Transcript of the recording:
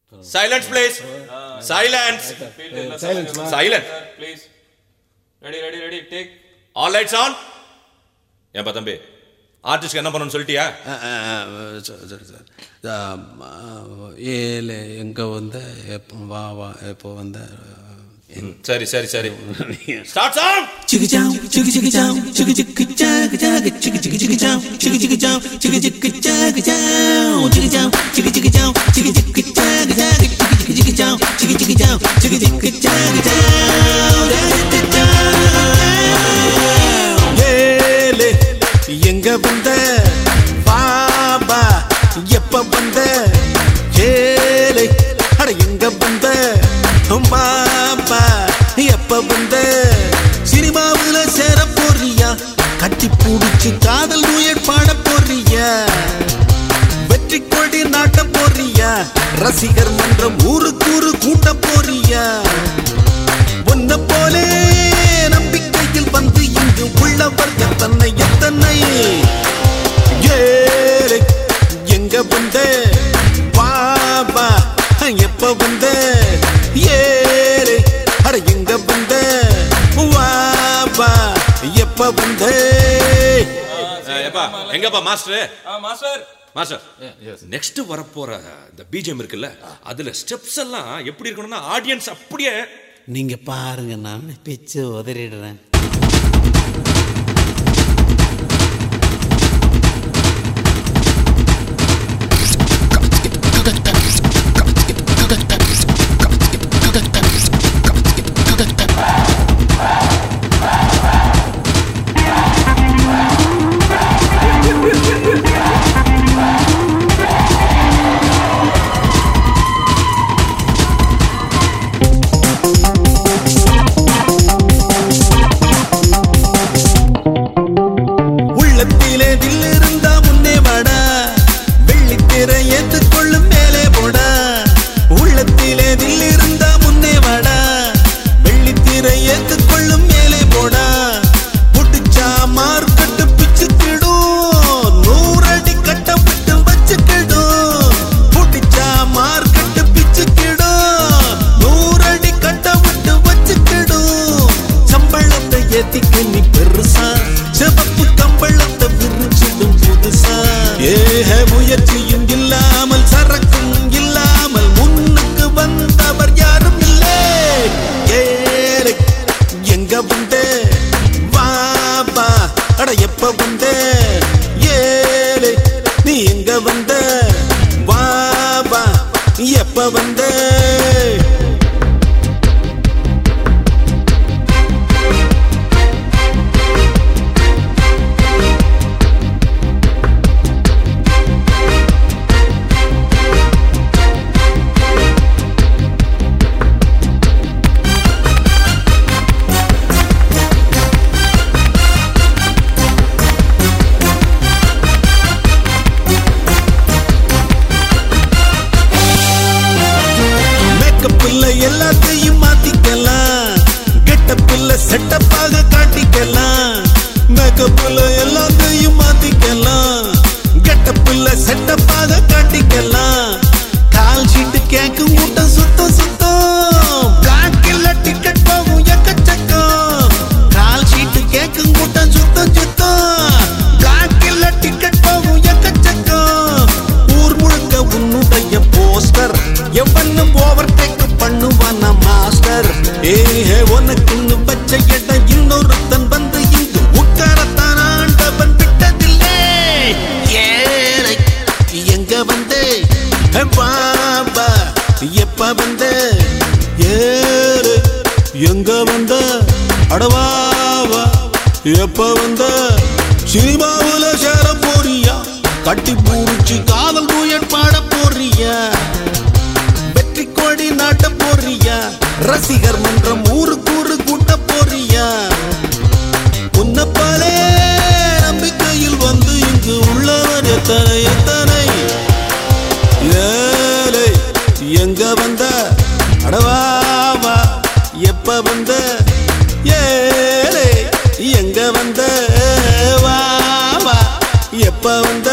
Silence, please. Silence. Silence. Please ready ready ready take All lights on. ஏன்பா தம்பி ஆர்டிஸ்ட்க்கு என்ன பண்ணணும்னு சொல்லிட்டியா சரி சார் ஏழு எங்கே வந்த எப்போ வா வா எப்போ வந்த ம், சரி சரி சரி start song Chicka chow, chicka chicka chow, chicka chicka chugga chugga, chicka chicka chicka chow, chicka chicka chow, chicka chicka chugga chow, chicka chow, chicka chicka chow, chicka chicka chugga chugga, chicka chicka chow, chicka chicka chow, chicka chicka chugga chow, chicka chow. ஏலே எங்க வந்த பாபா எப்ப வந்த ஏலே அட எங்க வந்த பாபா எப்ப வந்த சினிமாவுல சேர போறியா கட்டி பூடிச்சு காதல் நூயட் பாட போறியா வெற்றி கொடி நாட்ட போறியா ரசிகர் மன்றம் ஊருக்கு ஊரு கூட்ட போறியா உன்ன போலே நம்பிக்கையில் வந்து இங்கு உள்ளவர் எத்தனை எத்தனை ஏழை எங்க வந்த பாபா எப்ப வந்த ஏழை அட எங்க வந்த வாபா எப்ப வந்த ஏப்பா எங்கப்பா மாஸ்டர் ஆ மாஸ்டர் மாஸ்டர் நெக்ஸ்ட் வரப்போற இந்த பிஜிஎம் இருக்குல்ல அதுல ஸ்டெப்ஸ் எல்லாம் எப்படி இருக்கணும்னா ஆடியன்ஸ் அப்படியே நீங்க பாருங்க நான் பிச்சு உதறிடுறேன் உள்ளத்திலே தில் இருந்தா முன்னே வாடா வெள்ளித்திரை ஏத்துக்கொள்ளும் மேலே போடா உள்ளத்திலே தில் இருந்தா முன்னே வாடா வெள்ளித்திரை ஏத்துக்கொள்ளும் மேலே போடா புடிச்சா மார்க்கெட்டு பிச்சுக்கிடும் நூறடி கட்டம் விட்டு வச்சுக்கிடும் புடிச்சா மார்க்கெட்டு பிச்சுக்கிடும் நூறடி கட்டம் விட்டு வச்சுக்கிடும் சம்பளத்தை ஏத்திக்க நீ பெருசா சிவப்பு கம்பளத்தை விரிச்சிடும் புதுசா ஏக முயற்சியும் இல்லாமல் சரக்கும் இல்லாமல் முன்னுக்கு வந்தவர் யாரும் இல்லை ஏழை எங்க வந்த வாபா அட எப்ப வந்த ஏழை நீ எங்க வந்த வாபா எப்ப வந்த மேக்கப் இல்ல எல்லாத்தையும் மாத்திக்கலாம் கெட்டப் இல்ல செட்டப்பாக காட்டிக்கலாம் மேக்கப் இல்ல எல்லாத்தையும் மாத்திக்கலாம் கெட்டப் இல்ல செட்டப்பாக காட்டிக்கலாம் கால் ஷீட்டு கேக்கும் கூட்டம் சுத்தம் சுத்தம் பிளாக் இல்ல டிக்கெட் போகும் எக்கச்சக்கம் கால் ஷீட்டு கேக்கும் கூட்டம் சுத்தம் சுத்தம் பிளாக் இல்ல டிக்கெட் போகும் எக்கச்சக்கம் ஊர் முழுக்க உன்னுடைய போஸ்டர் எவனும் ஓவர் டேக் பண்ணுவான் மாஸ்டர் ஏஹே உனக்குன்னு வச்ச இடம் இன்னொருத்தன் வந்து இங்கு உட்காரத்தான் ஆண்டவன் விட்டதில்லை ஏழை எங்க வந்து பாபா எப்ப வந்து ஏறு எங்க வந்த அடவாவா எப்ப வந்த சினிமாவுல சேர போறியா கட்டி பூரிச்சு காதல் நூயட் பாட போறியா வெற்றி கோடி நாட்ட போறியா ரசிகர் மன்றம் ஊருக்கு ஊரு கூட்ட போறியா உன்னப்பாலே நம்பிக்கையில் வந்து இங்கு உள்ளவர் எத்தனை எத்தனை ஏழை எங்க வந்த அடவாவா எப்ப வந்த ஏழை எங்க வந்த வாவா எப்ப வந்த